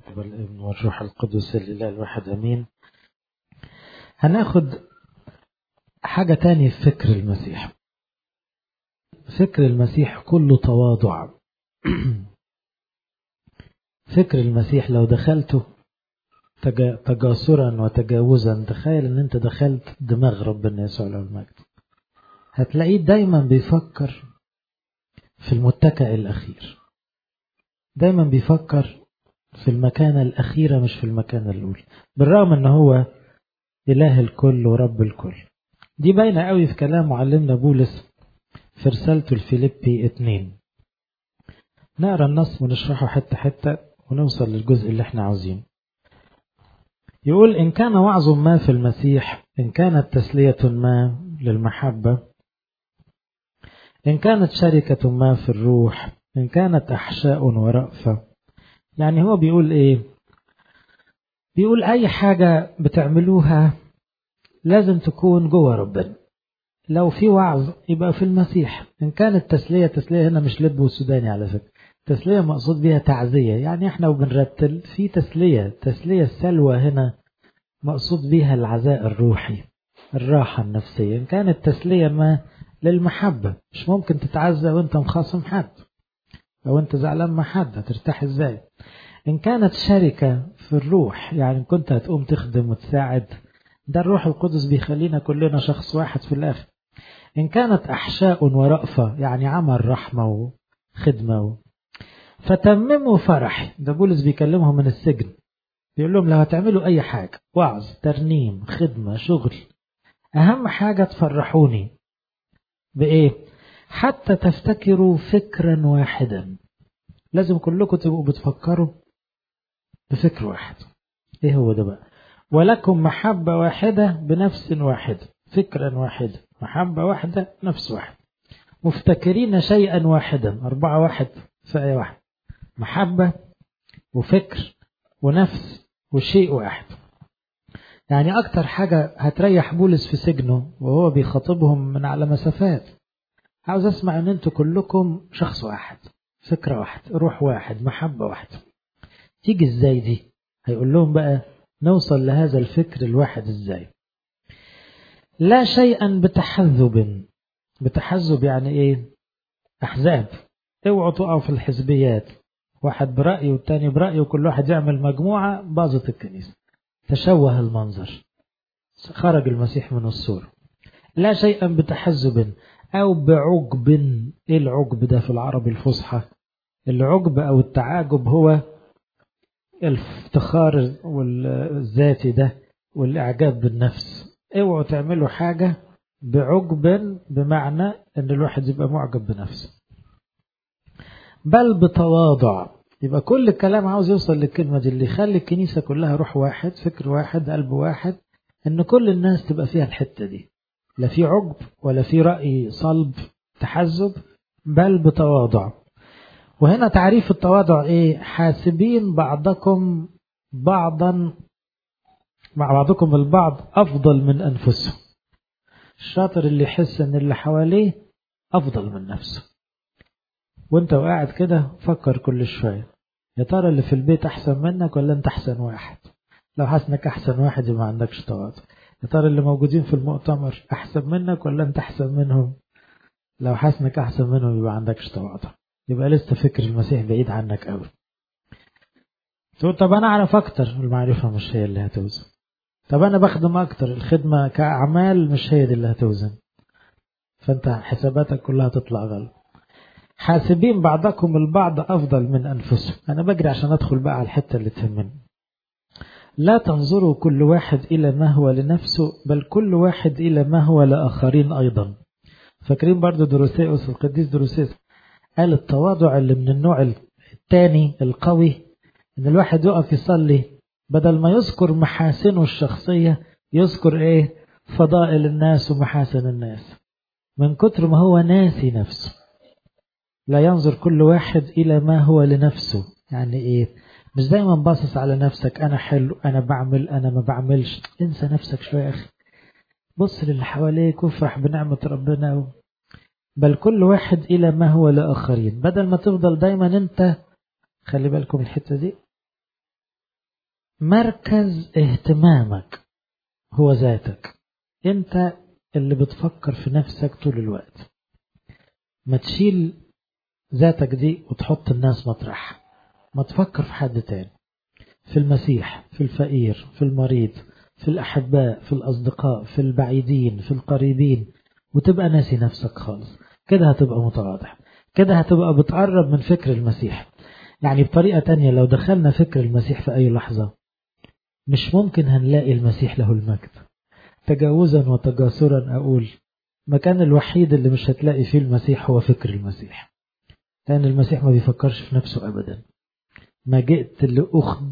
والابن والروح القدس الإله الواحد أمين هناخد حاجة تاني في فكر المسيح فكر المسيح كله تواضع فكر المسيح لو دخلته تجاسرا وتجاوزا تخيل ان انت دخلت دماغ ربنا يسوع له المجد هتلاقيه دايما بيفكر في المتكئ الأخير دايما بيفكر في المكانة الأخيرة مش في المكانة الأولى بالرغم ان هو إله الكل ورب الكل دي باينة قوي في كلام معلمنا بولس في رسالته الفيليبي اتنين نقرا النص ونشرحه حتة حتة ونوصل للجزء اللي احنا عاوزينه يقول إن كان وعظ ما في المسيح إن كانت تسلية ما للمحبة إن كانت شركة ما في الروح إن كانت أحشاء ورأفة يعني هو بيقول إيه بيقول أي حاجة بتعملوها لازم تكون جوه ربنا لو في وعظ يبقى في المسيح إن كانت تسلية تسلية هنا مش لب والسوداني على فكرة تسلية مقصود بها تعزية يعني احنا وبنرتل في تسلية تسلية السلوى هنا مقصود بها العزاء الروحي الراحة النفسية إن كانت تسلية ما للمحبة مش ممكن تتعزى وانت مخاصم حد لو انت زعلان مع حد هترتاح ازاي إن كانت شركة في الروح يعني كنت هتقوم تخدم وتساعد ده الروح القدس بيخلينا كلنا شخص واحد في الآخر إن كانت أحشاء ورأفة يعني عمل رحمة وخدمة و... فتمموا فرحي ده بولس بيكلمهم من السجن بيقول لهم لو هتعملوا أي حاجة وعظ ترنيم خدمة شغل أهم حاجة تفرحوني بإيه؟ حتى تفتكروا فكرا واحدا لازم كلكم تبقوا بتفكروا بفكر واحد إيه هو ده بقى؟ ولكم محبة واحدة بنفس واحدة فكرا واحدة محبة واحدة نفس واحد مفتكرين شيئا واحدا أربعة واحد في آية واحد محبة وفكر ونفس وشيء واحد يعني أكتر حاجة هتريح بولس في سجنه وهو بيخاطبهم من على مسافات عاوز أسمع أن أنتوا كلكم شخص واحد فكرة واحد روح واحد محبة واحدة تيجي إزاي دي هيقول لهم بقى نوصل لهذا الفكر الواحد إزاي لا شيئا بتحذب بتحذب يعني إيه أحزاب اوعوا تقعوا في الحزبيات واحد برأي والتاني برأي وكل واحد يعمل مجموعة باظت الكنيسة تشوه المنظر خرج المسيح من الصورة لا شيئا بتحزب أو بعجب إيه العجب ده في العربي الفصحى العجب أو التعاجب هو الافتخار الذاتي ده والإعجاب بالنفس اوعوا تعملوا حاجة بعجب بمعنى أن الواحد يبقى معجب بنفسه بل بتواضع يبقى كل الكلام عاوز يوصل للكلمة دي اللي يخلي الكنيسة كلها روح واحد فكر واحد قلب واحد ان كل الناس تبقى فيها الحتة دي لا في عجب ولا في رأي صلب تحزب بل بتواضع وهنا تعريف التواضع ايه حاسبين بعضكم بعضا مع بعضكم البعض افضل من انفسهم الشاطر اللي يحس ان اللي حواليه افضل من نفسه وانت وقاعد كده فكر كل شوية يا ترى اللي في البيت احسن منك ولا انت احسن واحد لو حسنك احسن واحد يبقى ما عندكش تواضع يا ترى اللي موجودين في المؤتمر احسن منك ولا انت احسن منهم لو حسنك احسن منهم يبقى عندكش تواضع يبقى لسه فكر المسيح بعيد عنك قوي تقول طب انا اعرف اكتر المعرفة مش هي اللي هتوزن طب انا بخدم اكتر الخدمة كاعمال مش هي دي اللي هتوزن فانت حساباتك كلها تطلع غلط حاسبين بعضكم البعض أفضل من أنفسهم أنا بجري عشان أدخل بقى على الحتة اللي تهمني لا تنظروا كل واحد إلى ما هو لنفسه بل كل واحد إلى ما هو لآخرين أيضا فاكرين برضو دروسيوس القديس دروسيوس قال التواضع اللي من النوع الثاني القوي إن الواحد يقف يصلي بدل ما يذكر محاسنه الشخصية يذكر إيه فضائل الناس ومحاسن الناس من كتر ما هو ناسي نفسه لا ينظر كل واحد إلى ما هو لنفسه يعني إيه مش دايما باصص على نفسك أنا حلو أنا بعمل أنا ما بعملش انسى نفسك شوية يا أخي بص للي حواليك وافرح بنعمة ربنا و... بل كل واحد إلى ما هو لآخرين بدل ما تفضل دايما أنت خلي بالكم الحتة دي مركز اهتمامك هو ذاتك انت اللي بتفكر في نفسك طول الوقت ما تشيل ذاتك دي وتحط الناس مطرح ما تفكر في حد تاني في المسيح في الفقير في المريض في الأحباء في الأصدقاء في البعيدين في القريبين وتبقى ناسي نفسك خالص كده هتبقى متواضع كده هتبقى بتقرب من فكر المسيح يعني بطريقة تانية لو دخلنا فكر المسيح في أي لحظة مش ممكن هنلاقي المسيح له المجد تجاوزا وتجاسرا أقول المكان الوحيد اللي مش هتلاقي فيه المسيح هو فكر المسيح لأن المسيح ما بيفكرش في نفسه أبدا ما جئت لأخد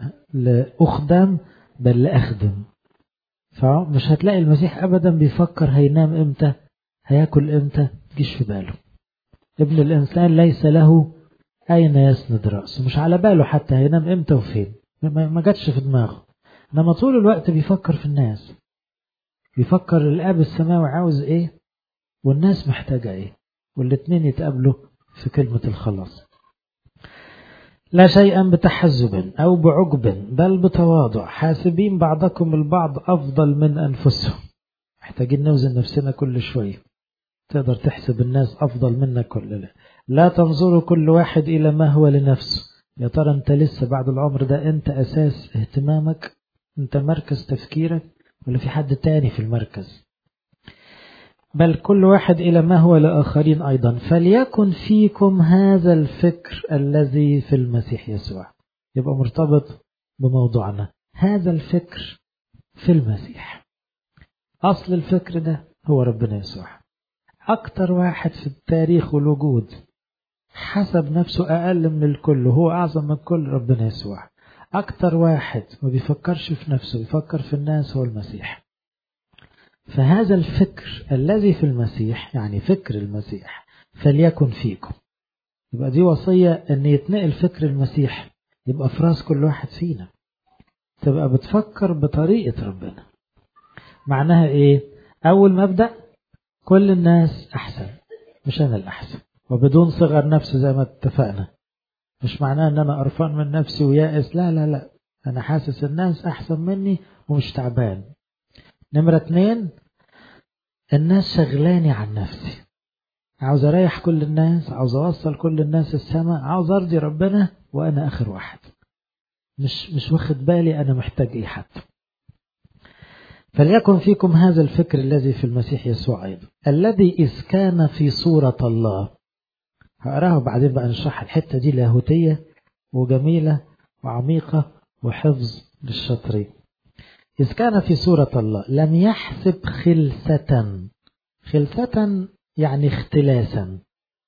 لأخدم بل لأخدم فمش هتلاقي المسيح أبدا بيفكر هينام إمتى هياكل إمتى تجيش في باله ابن الإنسان ليس له أين يسند رأسه مش على باله حتى هينام إمتى وفين ما جاتش في دماغه إنما طول الوقت بيفكر في الناس بيفكر الآب السماوي عاوز إيه والناس محتاجة إيه والاتنين يتقابلوا في كلمة الخلاص لا شيئا بتحزب أو بعجب بل بتواضع حاسبين بعضكم البعض أفضل من أنفسهم محتاجين نوزن نفسنا كل شوية تقدر تحسب الناس أفضل منك كل لا لا تنظروا كل واحد إلى ما هو لنفسه يا ترى أنت لسه بعد العمر ده أنت أساس اهتمامك أنت مركز تفكيرك ولا في حد تاني في المركز بل كل واحد إلى ما هو لآخرين أيضا فليكن فيكم هذا الفكر الذي في المسيح يسوع يبقى مرتبط بموضوعنا هذا الفكر في المسيح أصل الفكر ده هو ربنا يسوع أكتر واحد في التاريخ والوجود حسب نفسه أقل من الكل وهو أعظم من الكل ربنا يسوع أكتر واحد ما بيفكرش في نفسه بيفكر في الناس هو المسيح فهذا الفكر الذي في المسيح يعني فكر المسيح فليكن فيكم يبقى دي وصية أن يتنقل فكر المسيح يبقى في راس كل واحد فينا تبقى بتفكر بطريقة ربنا معناها إيه أول مبدأ كل الناس أحسن مش أنا الأحسن وبدون صغر نفس زي ما اتفقنا مش معناه ان انا قرفان من نفسي ويائس لا لا لا انا حاسس الناس احسن مني ومش تعبان نمرة اتنين الناس شغلاني عن نفسي عاوز اريح كل الناس عاوز اوصل كل الناس السماء عاوز ارضي ربنا وانا اخر واحد مش مش واخد بالي انا محتاج ايه حتى فليكن فيكم هذا الفكر الذي في المسيح يسوع ايضا الذي اذ كان في صورة الله هقراها وبعدين بقى نشرح الحتة دي لاهوتية وجميلة وعميقة وحفظ للشاطرين إذ كان في صورة الله لم يحسب خلسة خلسة يعني اختلاسا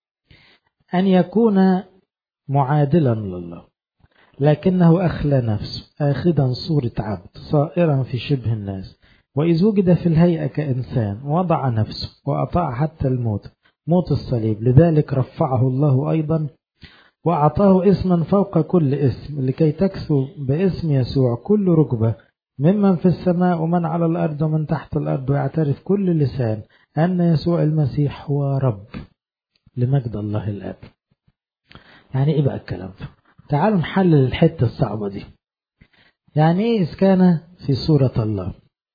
أن يكون معادلا لله لكنه أخلى نفسه آخذا صورة عبد صائرا في شبه الناس وإذ وجد في الهيئة كإنسان وضع نفسه وأطاع حتى الموت موت الصليب لذلك رفعه الله أيضا وأعطاه اسما فوق كل اسم لكي تكسو باسم يسوع كل ركبة ممن في السماء ومن على الأرض ومن تحت الأرض ويعترف كل لسان أن يسوع المسيح هو رب لمجد الله الآب يعني إيه بقى الكلام ده تعالوا نحلل الحتة الصعبة دي يعني إيه إذ كان في صورة الله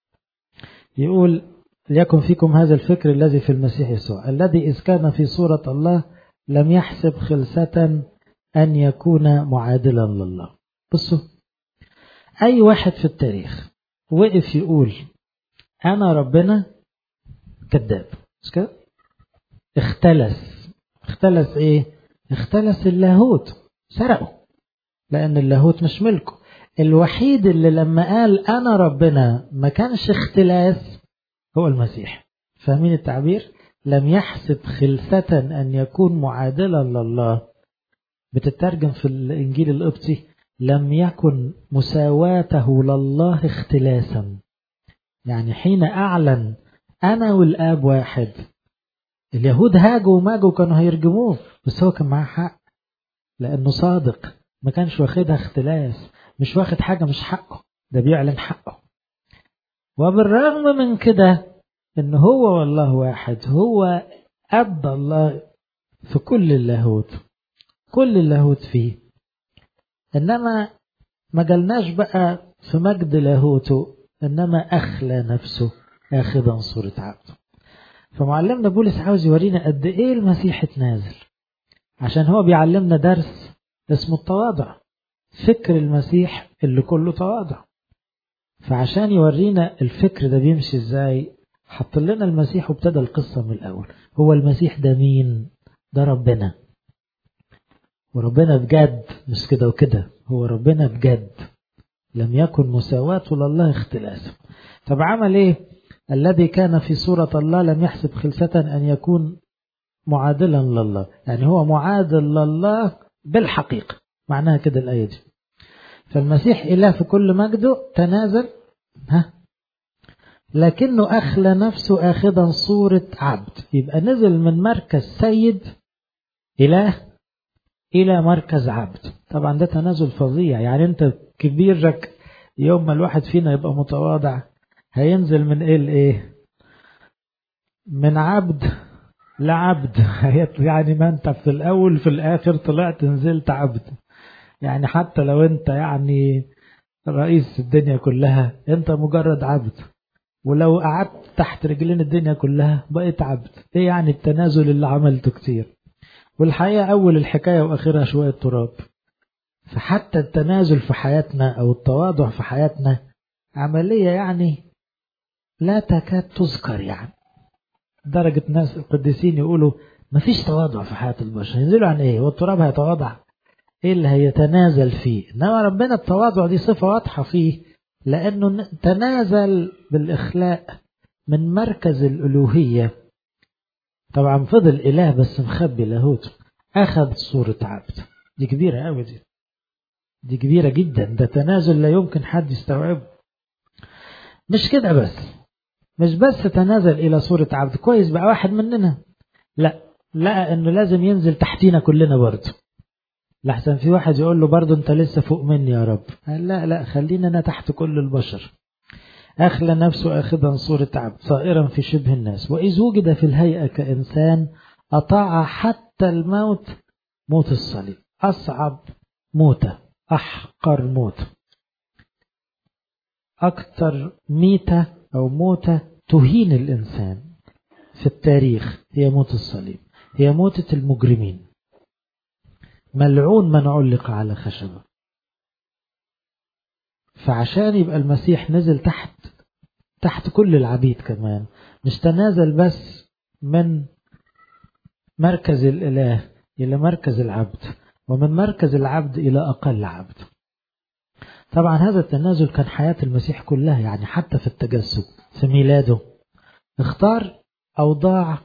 يقول ليكن فيكم هذا الفكر الذي في المسيح يسوع الذي إذ كان في صورة الله لم يحسب خلسة أن يكون معادلا لله بصوا أي واحد في التاريخ وقف يقول أنا ربنا كذاب مش كده اختلس اختلس ايه اختلس اللاهوت سرقه لأن اللاهوت مش ملكه الوحيد اللي لما قال أنا ربنا ما كانش اختلاس هو المسيح فاهمين التعبير لم يحسب خلسة أن يكون معادلا لله بتترجم في الإنجيل القبطي لم يكن مساواته لله اختلاسا يعني حين أعلن أنا والآب واحد اليهود هاجوا وماجوا كانوا هيرجموه بس هو كان معاه حق لأنه صادق ما كانش واخدها اختلاس مش واخد حاجة مش حقه ده بيعلن حقه وبالرغم من كده ان هو والله واحد هو أدى الله في كل اللاهوت كل اللاهوت فيه إنما ما جالناش بقى في مجد لاهوته إنما أخلى نفسه آخذا صورة عبد فمعلمنا بولس عاوز يورينا قد إيه المسيح اتنازل عشان هو بيعلمنا درس اسمه التواضع فكر المسيح اللي كله تواضع فعشان يورينا الفكر ده بيمشي ازاي حط لنا المسيح وابتدى القصة من الأول هو المسيح ده مين ده ربنا وربنا بجد مش كده وكده هو ربنا بجد لم يكن مساواته لله اختلاسا طب عمل ايه الذي كان في صورة الله لم يحسب خلسة أن يكون معادلا لله يعني هو معادل لله بالحقيقة معناها كده الآية دي فالمسيح إله في كل مجده تنازل ها لكنه أخلى نفسه آخذا صورة عبد يبقى نزل من مركز سيد إله إلى مركز عبد طبعا ده تنازل فظيع يعني أنت كبيرك يوم ما الواحد فينا يبقى متواضع هينزل من إيه لإيه من عبد لعبد يعني ما أنت في الأول في الآخر طلعت نزلت عبد يعني حتى لو أنت يعني رئيس الدنيا كلها أنت مجرد عبد ولو قعدت تحت رجلين الدنيا كلها بقيت عبد ايه يعني التنازل اللي عملته كتير والحقيقة أول الحكاية وآخرها شوية تراب فحتى التنازل في حياتنا أو التواضع في حياتنا عملية يعني لا تكاد تذكر يعني درجة ناس القديسين يقولوا مفيش تواضع في حياة البشر ينزلوا عن ايه والتراب هيتواضع ايه اللي هيتنازل فيه انما ربنا التواضع دي صفة واضحة فيه لأنه تنازل بالإخلاء من مركز الألوهية طبعا فضل إله بس مخبي لاهوته أخذ صورة عبد دي كبيرة أوي دي دي كبيرة جدا ده تنازل لا يمكن حد يستوعبه مش كده بس مش بس تنازل إلى صورة عبد كويس بقى واحد مننا لا لقى إنه لازم ينزل تحتينا كلنا برضه لحسن في واحد يقول له برضه انت لسه فوق مني يا رب قال لا لا خلينا انا تحت كل البشر أخلى نفسه آخذا صورة عبد صائرا في شبه الناس وإذ وجد في الهيئة كإنسان أطاع حتى الموت موت الصليب أصعب موتة أحقر موتة أكثر ميتة أو موتة تهين الإنسان في التاريخ هي موت الصليب هي موتة المجرمين ملعون من علق على خشبه فعشان يبقى المسيح نزل تحت تحت كل العبيد كمان مش تنازل بس من مركز الإله إلى مركز العبد ومن مركز العبد إلى أقل عبد طبعا هذا التنازل كان حياة المسيح كلها يعني حتى في التجسد في ميلاده اختار أوضاع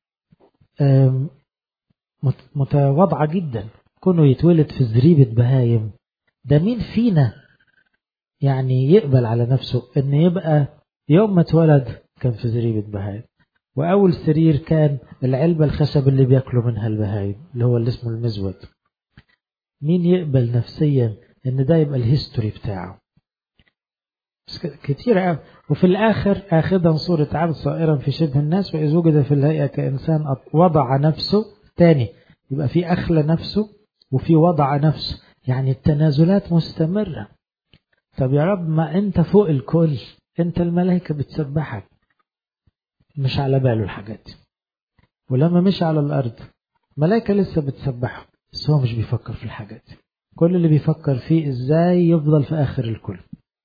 متواضعة جدا كونه يتولد في زريبة بهايم ده مين فينا يعني يقبل على نفسه ان يبقى يوم ما اتولد كان في زريبة بهايم وأول سرير كان العلبة الخشب اللي بياكلوا منها البهايم اللي هو اللي اسمه المزود مين يقبل نفسيا ان ده يبقى الهيستوري بتاعه كتير قوي وفي الآخر آخذا صورة عبد صائرا في شبه الناس وإذ وجد في الهيئة كإنسان وضع نفسه تاني يبقى في أخلى نفسه وفي وضع نفسه يعني التنازلات مستمرة طب يا رب ما أنت فوق الكل أنت الملائكة بتسبحك مش على باله الحاجات دي ولما مش على الأرض ملائكة لسه بتسبحه بس هو مش بيفكر في الحاجات دي كل اللي بيفكر فيه ازاي يفضل في آخر الكل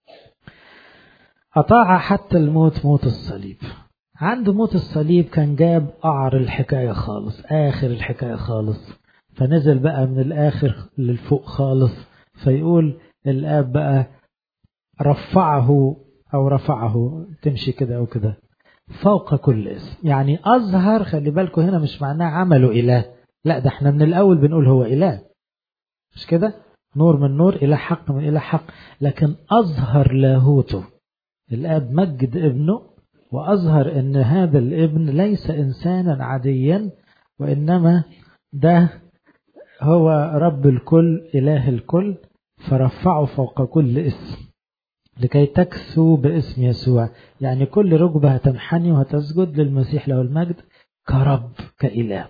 أطاع حتى الموت موت الصليب عند موت الصليب كان جاب قعر الحكاية خالص آخر الحكاية خالص فنزل بقى من الآخر للفوق خالص فيقول الآب بقى رفعه أو رفعه تمشي كده أو كده فوق كل اسم يعني أظهر خلي بالكم هنا مش معناه عمله إله لا ده احنا من الأول بنقول هو إله مش كده نور من نور إلى حق من إلى حق لكن أظهر لاهوته الآب مجد ابنه وأظهر أن هذا الابن ليس إنسانا عاديا وإنما ده هو رب الكل إله الكل فرفعه فوق كل اسم لكي تكسو باسم يسوع يعني كل ركبة هتنحني وهتسجد للمسيح له المجد كرب كإله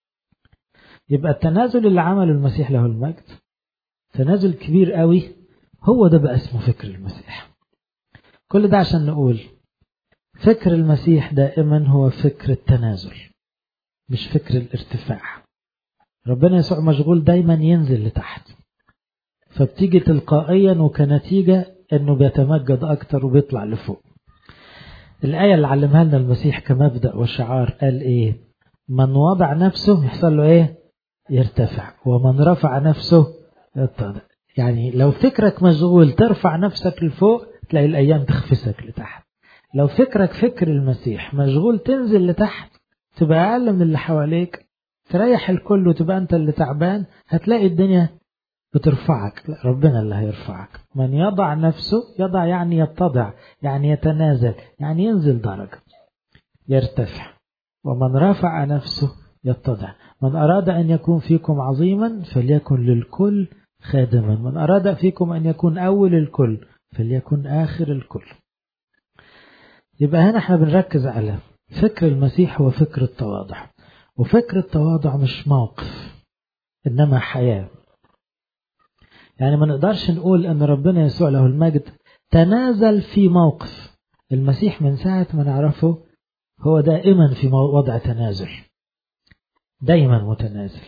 يبقى التنازل اللي عمله المسيح له المجد تنازل كبير قوي هو ده بقى اسمه فكر المسيح كل ده عشان نقول فكر المسيح دائما هو فكر التنازل مش فكر الارتفاع ربنا يسوع مشغول دايما ينزل لتحت فبتيجي تلقائيا وكنتيجة انه بيتمجد اكتر وبيطلع لفوق الآية اللي علمها لنا المسيح كمبدأ وشعار قال ايه من وضع نفسه يحصل له ايه يرتفع ومن رفع نفسه يتضع يعني لو فكرك مشغول ترفع نفسك لفوق تلاقي الأيام تخفسك لتحت لو فكرك فكر المسيح مشغول تنزل لتحت تبقى أقل من اللي حواليك تريح الكل وتبقى أنت اللي تعبان هتلاقي الدنيا بترفعك لا ربنا اللي هيرفعك من يضع نفسه يضع يعني يتضع يعني يتنازل يعني ينزل درجة يرتفع ومن رفع نفسه يتضع من أراد أن يكون فيكم عظيما فليكن للكل خادما من أراد فيكم أن يكون أول الكل فليكن آخر الكل يبقى هنا احنا بنركز على فكر المسيح هو فكر التواضع وفكر التواضع مش موقف إنما حياة يعني ما نقدرش نقول أن ربنا يسوع له المجد تنازل في موقف المسيح من ساعة ما نعرفه هو دائما في وضع تنازل دايما متنازل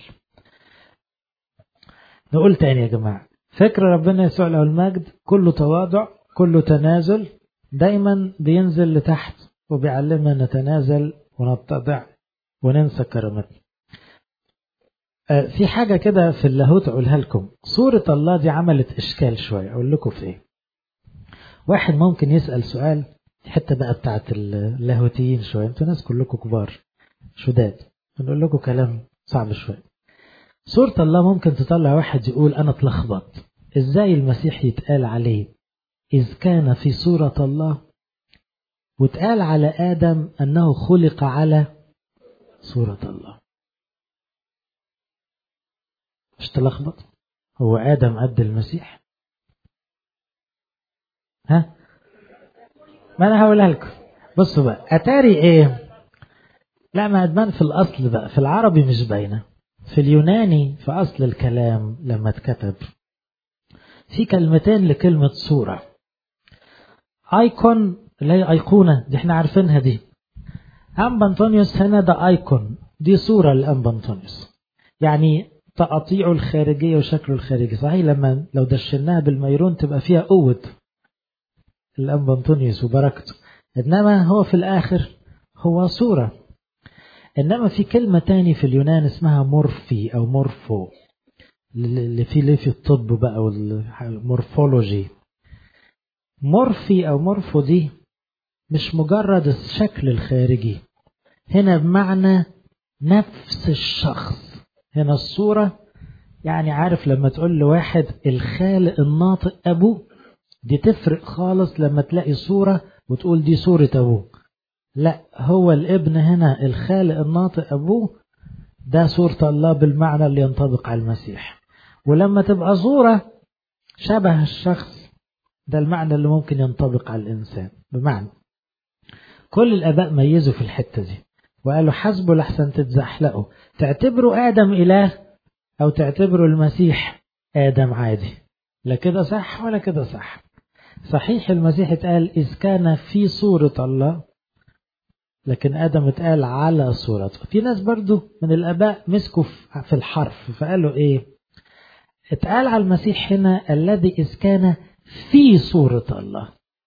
نقول تاني يا جماعة فكر ربنا يسوع له المجد كله تواضع كله تنازل دايما بينزل لتحت وبيعلمنا نتنازل ونتضع وننسى كرامتنا في حاجة كده في اللاهوت أقولها لكم صورة الله دي عملت إشكال شوية أقول لكم في إيه واحد ممكن يسأل سؤال حتى بقى بتاعت اللاهوتيين شوية انتوا ناس كلكم كبار شداد نقول لكم كلام صعب شوية صورة الله ممكن تطلع واحد يقول أنا اتلخبط إزاي المسيح يتقال عليه إذ كان في صورة الله واتقال على آدم أنه خلق على صورة الله مش تلخبط هو آدم قد المسيح ها ما أنا هقولها لكم بصوا بقى أتاري إيه لا ما أدمان في الأصل بقى في العربي مش باينة في اليوناني في أصل الكلام لما اتكتب في كلمتين لكلمة صورة ايكون اللي هي ايقونة دي احنا عارفينها دي أنبا أنطونيوس هنا ده ايكون دي صورة لأنبا أنطونيوس يعني تقاطيعه الخارجية وشكله الخارجي صحيح لما لو دشناها بالميرون تبقى فيها قوة الأنبا أنطونيوس وبركته إنما هو في الآخر هو صورة إنما في كلمة تاني في اليونان اسمها مورفي أو مورفو اللي فيه ليه في الطب بقى والمورفولوجي مورفي أو مورفو دي مش مجرد الشكل الخارجي هنا بمعنى نفس الشخص هنا الصورة يعني عارف لما تقول لواحد الخالق الناطق أبوه دي تفرق خالص لما تلاقي صورة وتقول دي صورة أبوه لا هو الابن هنا الخالق الناطق أبوه ده صورة الله بالمعنى اللي ينطبق على المسيح ولما تبقى صورة شبه الشخص ده المعنى اللي ممكن ينطبق على الإنسان بمعنى كل الآباء ميزوا في الحتة دي وقالوا حسبوا لحسن تتزحلقوا تعتبروا آدم إله أو تعتبروا المسيح آدم عادي لا كده صح ولا كده صح صحيح المسيح اتقال إذ كان في صورة الله لكن آدم اتقال على صورته في ناس برضو من الآباء مسكوا في الحرف فقالوا إيه اتقال على المسيح هنا الذي إذ كان في صورة الله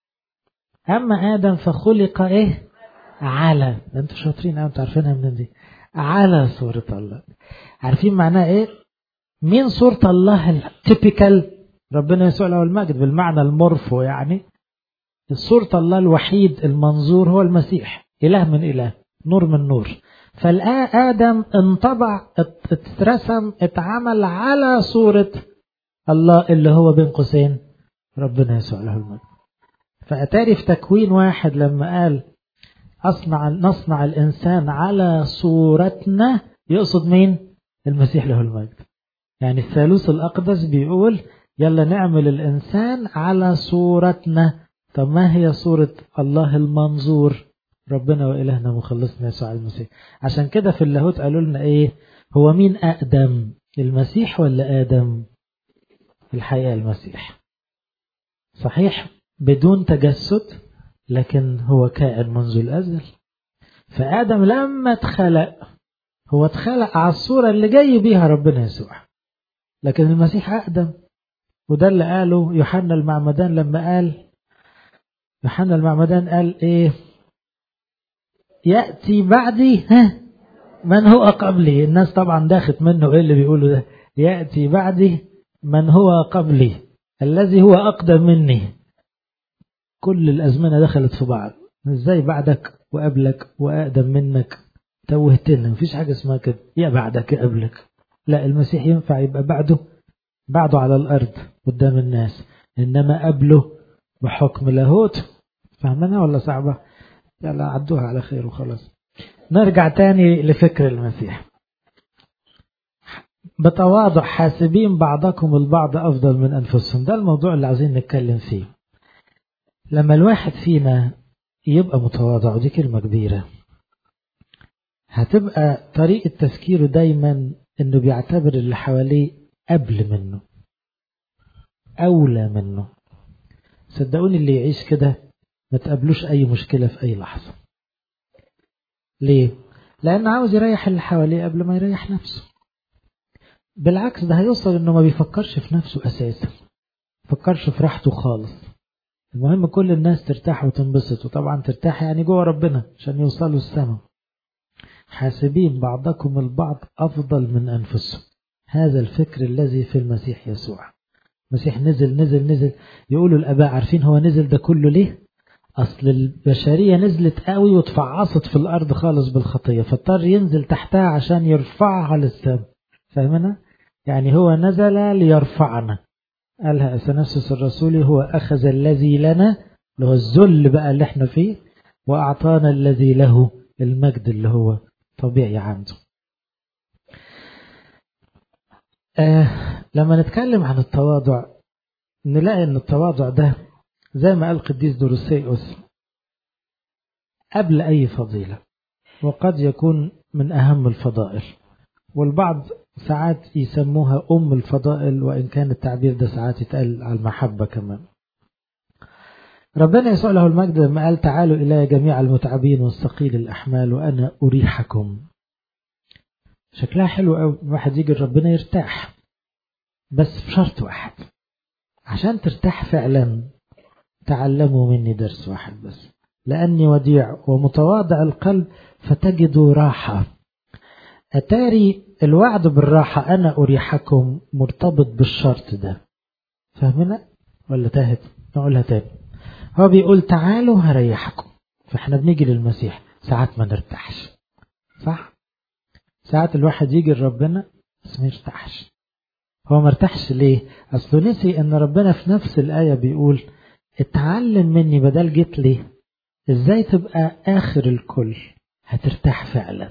أما آدم فخلق إيه على ده انتوا شاطرين قوي انتوا عارفينها من دي على صورة الله عارفين معناها ايه مين صورة الله التيبيكال ربنا يسوع له المجد بالمعنى المورفو يعني صورة الله الوحيد المنظور هو المسيح إله من إله نور من نور فالآدم انطبع اترسم اتعمل على صورة الله اللي هو بين قوسين ربنا يسوع له المجد فأتاري في تكوين واحد لما قال أصنع نصنع الإنسان على صورتنا يقصد مين؟ المسيح له المجد. يعني الثالوث الأقدس بيقول يلا نعمل الإنسان على صورتنا. طب ما هي صورة الله المنظور؟ ربنا وإلهنا مخلصنا يسوع المسيح. عشان كده في اللاهوت قالوا لنا إيه؟ هو مين أقدم؟ المسيح ولا آدم؟ الحقيقة المسيح. صحيح بدون تجسد لكن هو كائن منذ الأزل فآدم لما اتخلق هو اتخلق على الصورة اللي جاي بيها ربنا يسوع لكن المسيح أقدم وده اللي قاله يوحنا المعمدان لما قال يوحنا المعمدان قال ايه يأتي بعدي ها من هو قبلي الناس طبعا داخت منه ايه اللي بيقوله ده يأتي بعدي من هو قبلي الذي هو أقدم مني كل الأزمنة دخلت في بعض ازاي بعدك وقبلك وأقدم منك توهتنا مفيش حاجة اسمها كده يا بعدك يا قبلك لا المسيح ينفع يبقى بعده بعده على الأرض قدام الناس إنما قبله بحكم لاهوت فاهمنا ولا صعبة يلا عدوها على خير وخلاص نرجع تاني لفكر المسيح بتواضع حاسبين بعضكم البعض أفضل من أنفسهم ده الموضوع اللي عايزين نتكلم فيه لما الواحد فينا يبقى متواضع ودي كلمة كبيرة هتبقى طريقة تفكيره دايما انه بيعتبر اللي حواليه قبل منه أولى منه صدقوني اللي يعيش كده ما تقابلوش أي مشكلة في أي لحظة ليه؟ لأنه عاوز يريح اللي حواليه قبل ما يريح نفسه بالعكس ده هيوصل انه ما بيفكرش في نفسه اساسا فكرش في راحته خالص المهم كل الناس ترتاح وتنبسط وطبعا ترتاح يعني جوه ربنا عشان يوصلوا السماء حاسبين بعضكم البعض افضل من انفسهم هذا الفكر الذي في المسيح يسوع المسيح نزل نزل نزل يقولوا الاباء عارفين هو نزل ده كله ليه اصل البشريه نزلت قوي وتفعصت في الارض خالص بالخطيه فاضطر ينزل تحتها عشان يرفعها للسماء فاهمنا يعني هو نزل ليرفعنا قالها أثناسوس الرسولي هو أخذ الذي لنا اللي هو الذل بقى اللي احنا فيه وأعطانا الذي له المجد اللي هو طبيعي عنده آه لما نتكلم عن التواضع نلاقي ان التواضع ده زي ما قال قديس دروسيوس قبل أي فضيلة وقد يكون من أهم الفضائل والبعض ساعات يسموها أم الفضائل وإن كان التعبير ده ساعات يتقال على المحبة كمان ربنا يسوع له المجد لما قال تعالوا إلي جميع المتعبين والثقيل الأحمال وأنا أريحكم شكلها حلو قوي الواحد يجي ربنا يرتاح بس بشرط واحد عشان ترتاح فعلا تعلموا مني درس واحد بس لأني وديع ومتواضع القلب فتجدوا راحة أتاري الوعد بالراحة أنا أريحكم مرتبط بالشرط ده فاهمنا ولا تاهت نقولها تاني هو بيقول تعالوا هريحكم فاحنا بنيجي للمسيح ساعات ما نرتاحش صح ساعات الواحد يجي لربنا بس ما يرتاحش هو ما ارتاحش ليه اصله نسي ان ربنا في نفس الآية بيقول اتعلم مني بدل جيت لي ازاي تبقى اخر الكل هترتاح فعلا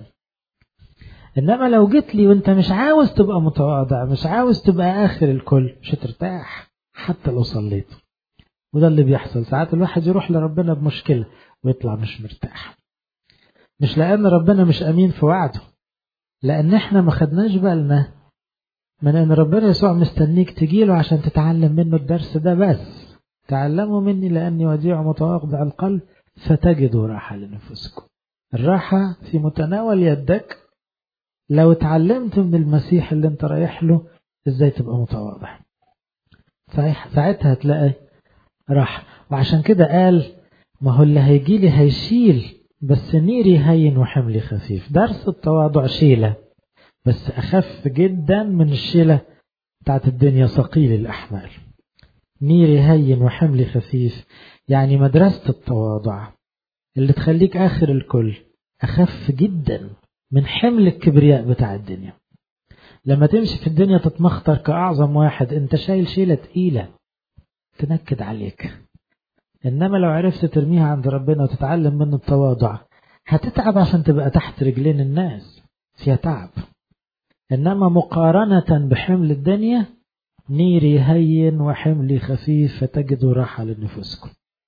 انما لو جيت لي وانت مش عاوز تبقى متواضع مش عاوز تبقى اخر الكل مش هترتاح حتى لو صليت وده اللي بيحصل ساعات الواحد يروح لربنا بمشكلة ويطلع مش مرتاح مش لأن ربنا مش أمين في وعده لأن احنا ما خدناش بالنا من أن ربنا يسوع مستنيك تجيله عشان تتعلم منه الدرس ده بس تعلموا مني لأني وديع متواضع القلب فتجدوا راحة لنفسكم الراحة في متناول يدك لو اتعلمت من المسيح اللي انت رايح له ازاي تبقى متواضع صحيح ساعتها هتلاقي راح وعشان كده قال ما هو اللي هيجي لي هيشيل بس نيري هين وحملي خفيف درس التواضع شيلة بس أخف جدا من الشيلة بتاعت الدنيا ثقيل الأحمال نيري هين وحملي خفيف يعني مدرسة التواضع اللي تخليك آخر الكل أخف جدا من حمل الكبرياء بتاع الدنيا لما تمشي في الدنيا تتمخطر كأعظم واحد انت شايل شيلة تقيلة تنكد عليك إنما لو عرفت ترميها عند ربنا وتتعلم منه التواضع هتتعب عشان تبقى تحت رجلين الناس فيها تعب إنما مقارنة بحمل الدنيا نيري هين وحملي خفيف فتجدوا راحة لنفوسكم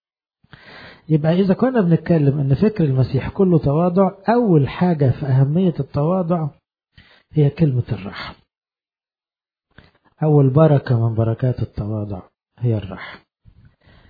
يبقى إذا كنا بنتكلم إن فكر المسيح كله تواضع أول حاجة في أهمية التواضع هي كلمة الراحة أول بركة من بركات التواضع هي الراحة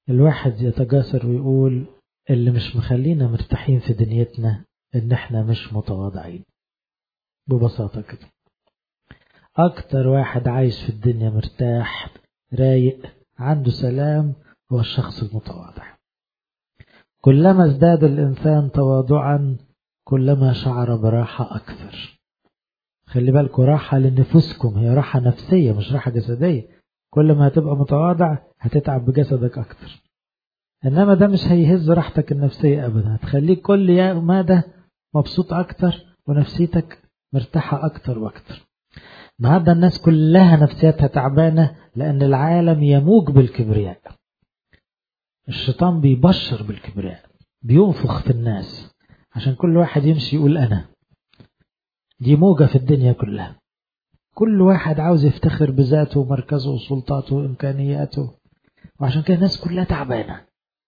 الواحد يتجاسر ويقول اللي مش مخلينا مرتاحين في دنيتنا ان احنا مش متواضعين ببساطة كده اكتر واحد عايش في الدنيا مرتاح رايق عنده سلام هو الشخص المتواضع كلما ازداد الانسان تواضعا كلما شعر براحة اكثر خلي بالكوا راحة لنفوسكم هي راحة نفسية مش راحة جسدية كل ما هتبقى متواضع هتتعب بجسدك أكتر إنما ده مش هيهز راحتك النفسية أبدا هتخليك كل مادة مبسوط أكتر ونفسيتك مرتاحة أكتر وأكتر النهاردة الناس كلها نفسيتها تعبانة لأن العالم يموج بالكبرياء الشيطان بيبشر بالكبرياء بينفخ في الناس عشان كل واحد يمشي يقول أنا دي موجة في الدنيا كلها كل واحد عاوز يفتخر بذاته ومركزه وسلطاته وإمكانياته وعشان كده الناس كلها تعبانة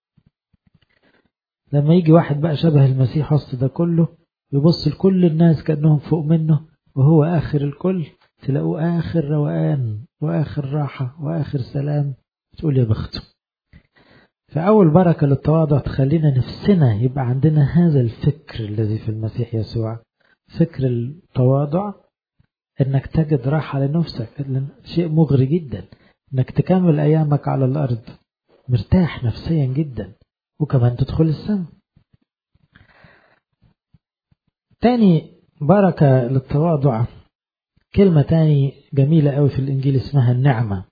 لما يجي واحد بقى شبه المسيح وسط ده كله يبص لكل الناس كأنهم فوق منه وهو آخر الكل تلاقوه آخر روقان وآخر راحة وآخر سلام تقول يا بخته فأول بركة للتواضع تخلينا نفسنا يبقى عندنا هذا الفكر الذي في المسيح يسوع فكر التواضع انك تجد راحة لنفسك شيء مغري جدا انك تكمل ايامك على الارض مرتاح نفسيا جدا وكمان تدخل السماء تاني بركة للتواضع كلمة تاني جميلة قوي في الانجيل اسمها النعمة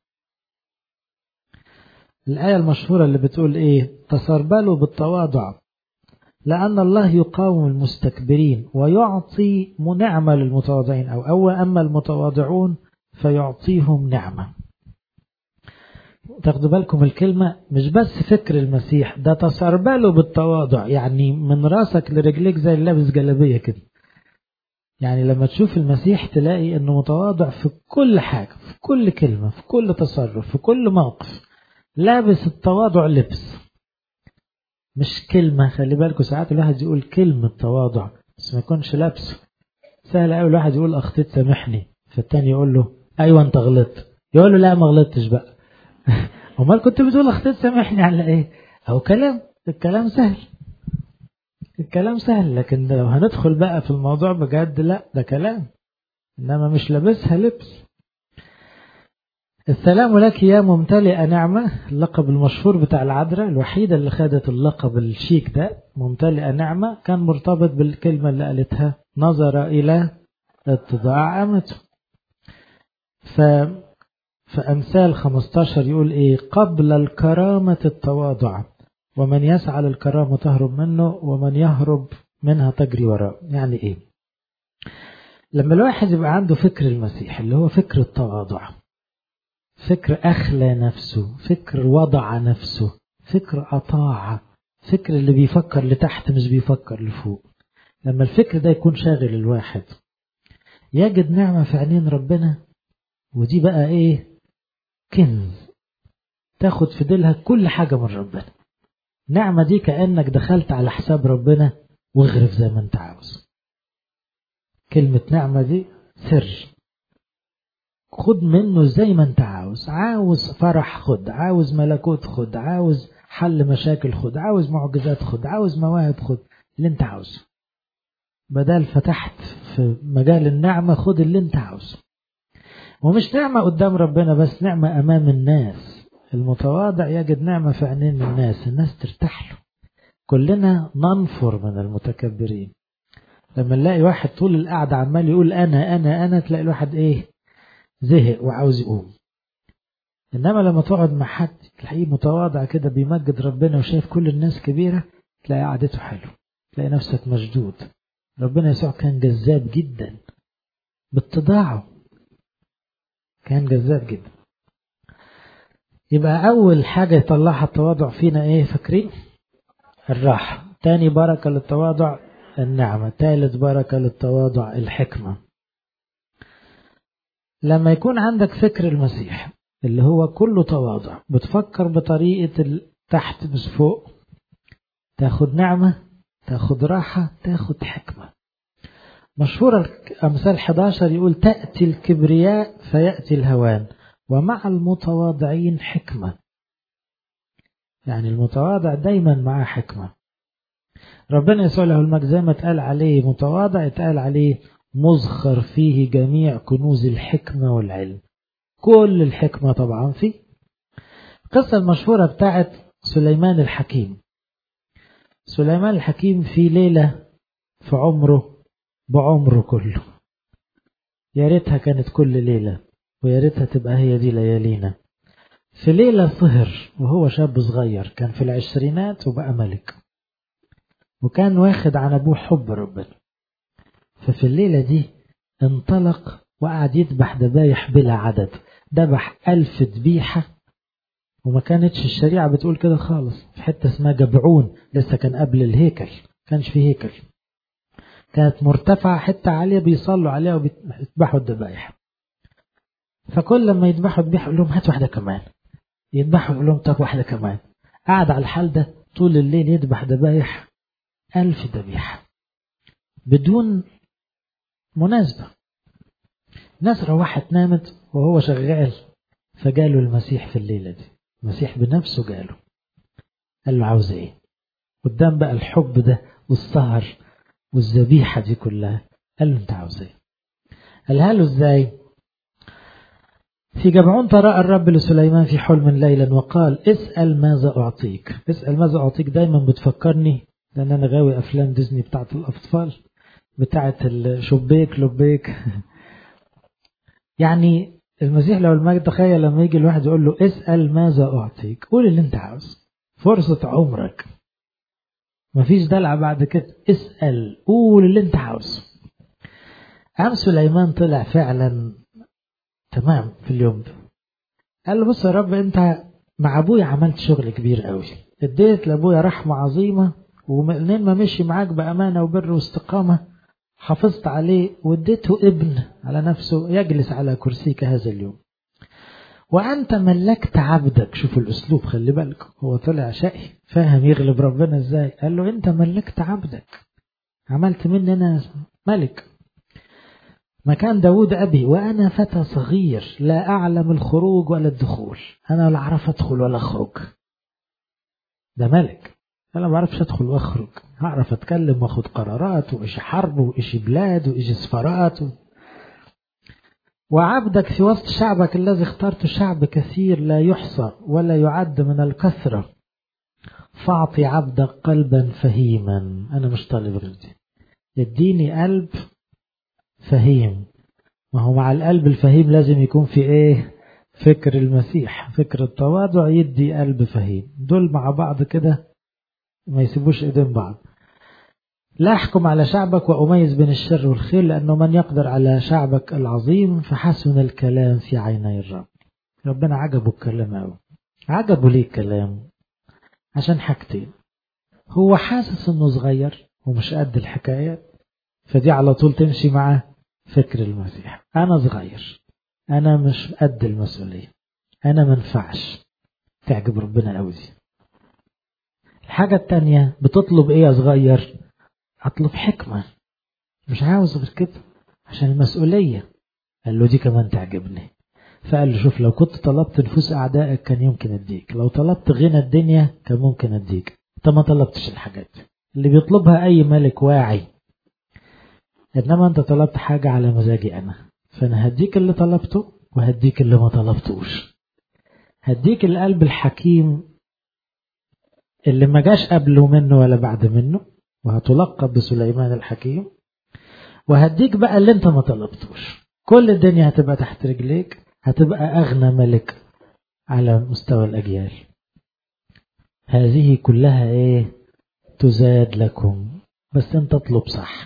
الآية المشهورة اللي بتقول ايه تسربلوا بالتواضع لأن الله يقاوم المستكبرين ويعطي نعمة للمتواضعين أو أو أما المتواضعون فيعطيهم نعمة تاخدوا بالكم الكلمة مش بس فكر المسيح ده تسربله بالتواضع يعني من راسك لرجليك زي اللابس جلابية كده يعني لما تشوف المسيح تلاقي انه متواضع في كل حاجة في كل كلمة في كل تصرف في كل موقف لابس التواضع لبس مش كلمة خلي بالكوا ساعات الواحد يقول كلمة تواضع بس ما يكونش لابسه سهل قوي الواحد يقول أخطيت سامحني فالتاني يقول له أيوة أنت غلطت يقول له لا ما غلطتش بقى أمال كنت بتقول أخطيت سامحني على إيه؟ أو كلام الكلام سهل الكلام سهل لكن لو هندخل بقى في الموضوع بجد لا ده كلام إنما مش لابسها لبس السلام لك يا ممتلئة نعمة اللقب المشهور بتاع العذراء الوحيدة اللي خدت اللقب الشيك ده ممتلئة نعمة كان مرتبط بالكلمة اللي قالتها نظر إلى اتضاع أمته ف فأمثال 15 يقول إيه قبل الكرامة التواضع ومن يسعى للكرامة تهرب منه ومن يهرب منها تجري وراء يعني إيه لما الواحد يبقى عنده فكر المسيح اللي هو فكر التواضع فكر أخلى نفسه فكر وضع نفسه فكر أطاع فكر اللي بيفكر لتحت مش بيفكر لفوق لما الفكر ده يكون شاغل الواحد يجد نعمة في عينين ربنا ودي بقى ايه كنز تاخد في ديلها كل حاجة من ربنا نعمة دي كأنك دخلت على حساب ربنا واغرف زي ما انت عاوز كلمة نعمة دي سر خد منه زي ما انت عاوز عاوز فرح خد عاوز ملكوت خد عاوز حل مشاكل خد عاوز معجزات خد عاوز مواهب خد اللي انت عاوزه بدل فتحت في مجال النعمة خد اللي انت عاوزه ومش نعمة قدام ربنا بس نعمة أمام الناس المتواضع يجد نعمة في عينين الناس الناس ترتاح له كلنا ننفر من المتكبرين لما نلاقي واحد طول القعدة عمال يقول أنا أنا أنا تلاقي الواحد إيه زهق وعاوز يقوم إنما لما تقعد مع حد تلاقيه متواضع كده بيمجد ربنا وشايف كل الناس كبيرة تلاقي قعدته حلو تلاقي نفسك مشدود ربنا يسوع كان جذاب جدا باتضاعه كان جذاب جدا يبقى أول حاجة يطلعها التواضع فينا إيه فاكرين الراحة تاني بركة للتواضع النعمة تالت بركة للتواضع الحكمة لما يكون عندك فكر المسيح اللي هو كله تواضع بتفكر بطريقة تحت مش فوق تاخد نعمة تاخد راحة تاخد حكمة مشهور أمثال 11 يقول تأتي الكبرياء فيأتي الهوان ومع المتواضعين حكمة يعني المتواضع دايما معاه حكمة ربنا يسوع له المجد زي ما اتقال عليه متواضع اتقال عليه مزخر فيه جميع كنوز الحكمة والعلم كل الحكمة طبعا فيه القصة المشهورة بتاعت سليمان الحكيم سليمان الحكيم في ليلة في عمره بعمره كله يا ريتها كانت كل ليلة ويا ريتها تبقى هي دي ليالينا في ليلة سهر وهو شاب صغير كان في العشرينات وبقى ملك وكان واخد عن أبوه حب ربنا ففي الليلة دي انطلق وقعد يذبح ذبايح بلا عدد ذبح ألف ذبيحة وما كانتش الشريعة بتقول كده خالص في حتة اسمها جبعون لسه كان قبل الهيكل كانش في هيكل كانت مرتفعة حتة عالية بيصلوا عليها وبيذبحوا الذبايح فكل لما يذبحوا ذبيحة يقول لهم هات واحدة كمان يذبحوا يقول لهم طب واحدة كمان قعد على الحال ده طول الليل يذبح ذبايح ألف ذبيحة بدون مناسبة ناس روحت نامت وهو شغال فجاله المسيح في الليلة دي المسيح بنفسه جاله قال له عاوز ايه قدام بقى الحب ده والسهر والذبيحة دي كلها قال له انت عاوز ايه قالها له ازاي في جبعون تراءى الرب لسليمان في حلم ليلا وقال اسأل ماذا أعطيك اسأل ماذا أعطيك دايما بتفكرني لأن أنا غاوي أفلام ديزني بتاعت الأطفال بتاعت الشبيك لبيك يعني المسيح لو المجد تخيل لما يجي الواحد يقول له اسأل ماذا أعطيك قول اللي أنت عاوز فرصة عمرك مفيش دلع بعد كده اسأل قول اللي أنت عاوزه قام سليمان طلع فعلا تمام في اليوم ده قال له بص يا رب أنت مع أبويا عملت شغل كبير قوي اديت لأبويا رحمة عظيمة ومنين ما مشي معاك بأمانة وبر واستقامة حافظت عليه واديته ابن على نفسه يجلس على كرسيك هذا اليوم وأنت ملكت عبدك شوفوا الأسلوب خلي بالك هو طلع شقي فاهم يغلب ربنا ازاي قال له أنت ملكت عبدك عملت مني أنا ملك مكان داود أبي وأنا فتى صغير لا أعلم الخروج ولا الدخول أنا لا أعرف أدخل ولا أخرج ده ملك انا ما بعرفش ادخل واخرج هعرف اتكلم واخد قرارات وايش حرب وايش بلاد وايش سفارات و... وعبدك في وسط شعبك الذي اخترته شعب كثير لا يحصى ولا يعد من الكثرة فاعطي عبدك قلبا فهيما انا مش طالب غير دي يديني قلب فهيم ما هو مع القلب الفهيم لازم يكون في ايه فكر المسيح فكر التواضع يدي قلب فهيم دول مع بعض كده ما يسيبوش ايدين بعض لا احكم على شعبك واميز بين الشر والخير لانه من يقدر على شعبك العظيم فحسن الكلام في عيني الرب ربنا عجبه الكلام قوي عجبه ليه الكلام عشان حاجتين هو حاسس انه صغير ومش قد الحكايات فدي على طول تمشي مع فكر المسيح انا صغير انا مش قد المسؤوليه انا منفعش تعجب ربنا قوي دي الحاجة التانية بتطلب ايه يا صغير اطلب حكمة مش عاوز غير كده عشان المسؤولية قال له دي كمان تعجبني فقال له شوف لو كنت طلبت نفوس اعدائك كان يمكن اديك لو طلبت غنى الدنيا كان ممكن اديك انت ما طلبتش الحاجات دي اللي بيطلبها اي ملك واعي انما انت طلبت حاجة على مزاجي انا فانا هديك اللي طلبته وهديك اللي ما طلبتوش هديك القلب الحكيم اللي ما جاش قبله منه ولا بعد منه وهتلقب بسليمان الحكيم وهديك بقى اللي انت ما طلبتوش كل الدنيا هتبقى تحت رجليك هتبقى أغنى ملك على مستوى الأجيال هذه كلها ايه تزاد لكم بس انت اطلب صح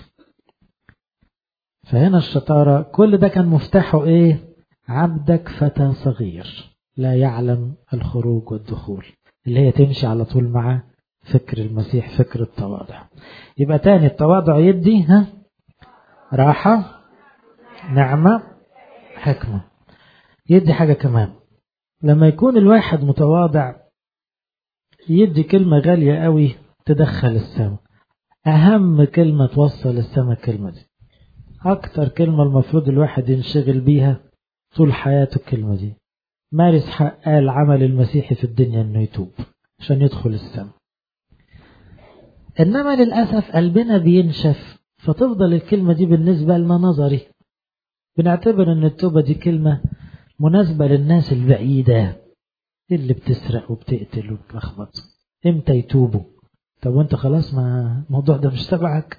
فهنا الشطارة كل ده كان مفتاحه ايه عبدك فتى صغير لا يعلم الخروج والدخول اللي هي تمشي على طول مع فكر المسيح فكر التواضع يبقى تاني التواضع يدي ها راحة نعمة حكمة يدي حاجة كمان لما يكون الواحد متواضع يدي كلمة غالية قوي تدخل السماء أهم كلمة توصل السماء الكلمة دي أكتر كلمة المفروض الواحد ينشغل بيها طول حياته الكلمة دي مارس حق قال عمل المسيحي في الدنيا انه يتوب عشان يدخل السماء إنما للأسف قلبنا بينشف فتفضل الكلمة دي بالنسبة لنا نظري بنعتبر أن التوبة دي كلمة مناسبة للناس البعيدة اللي بتسرق وبتقتل وبتلخبط امتى يتوبوا طب وانت خلاص ما الموضوع ده مش تبعك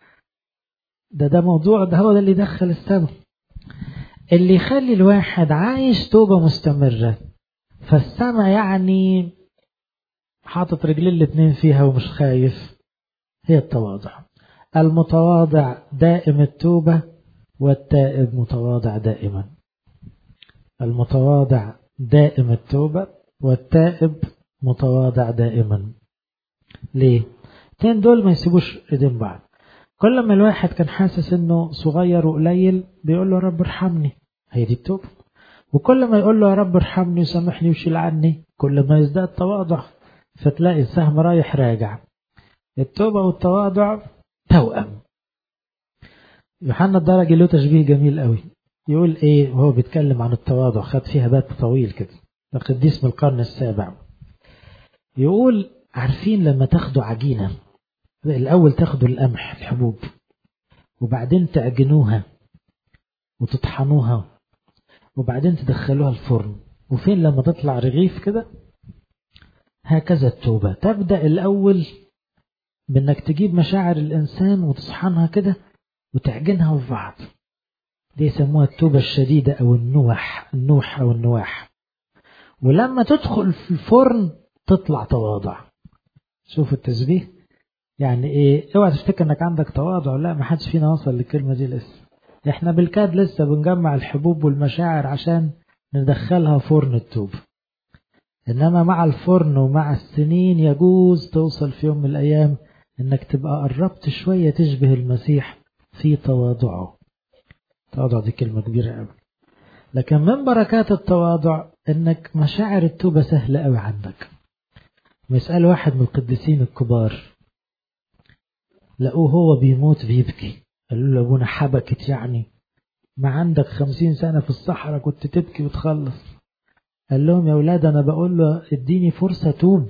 ده ده موضوع ده هو ده اللي يدخل السبب اللي يخلي الواحد عايش توبة مستمرة فالسما يعني حاطط رجلين الاتنين فيها ومش خايف هي التواضع المتواضع دائم التوبة والتائب متواضع دائما المتواضع دائم التوبة والتائب متواضع دائما ليه؟ الاتنين دول ما يسيبوش ايدين بعض كل ما الواحد كان حاسس انه صغير وقليل بيقول له رب ارحمني هي دي التوبة وكل ما يقول له يا رب ارحمني وسامحني وشيل عني كل ما يزداد تواضع فتلاقي السهم رايح راجع التوبة والتواضع توأم يوحنا الدرجي له تشبيه جميل قوي يقول ايه وهو بيتكلم عن التواضع خد فيها بات طويل كده ده قديس من القرن السابع يقول عارفين لما تاخدوا عجينة الأول تاخدوا القمح الحبوب وبعدين تعجنوها وتطحنوها وبعدين تدخلوها الفرن وفين لما تطلع رغيف كده هكذا التوبة تبدأ الأول بأنك تجيب مشاعر الإنسان وتصحنها كده وتعجنها في بعض دي يسموها التوبة الشديدة أو النوح النوح أو النواح ولما تدخل في الفرن تطلع تواضع شوف التشبيه يعني ايه اوعى تفتكر انك عندك تواضع لا ما حدش فينا وصل للكلمة دي لسه احنا بالكاد لسه بنجمع الحبوب والمشاعر عشان ندخلها فرن التوبة انما مع الفرن ومع السنين يجوز توصل في يوم من الايام انك تبقى قربت شوية تشبه المسيح في تواضعه التواضع دي كلمة كبيرة قوي لكن من بركات التواضع انك مشاعر التوبة سهلة قوي عندك مسألة واحد من القديسين الكبار لقوه هو بيموت بيبكي قالوا له ابونا حبكت يعني ما عندك خمسين سنة في الصحراء كنت تبكي وتخلص قال لهم يا ولاد انا بقول له اديني فرصة توب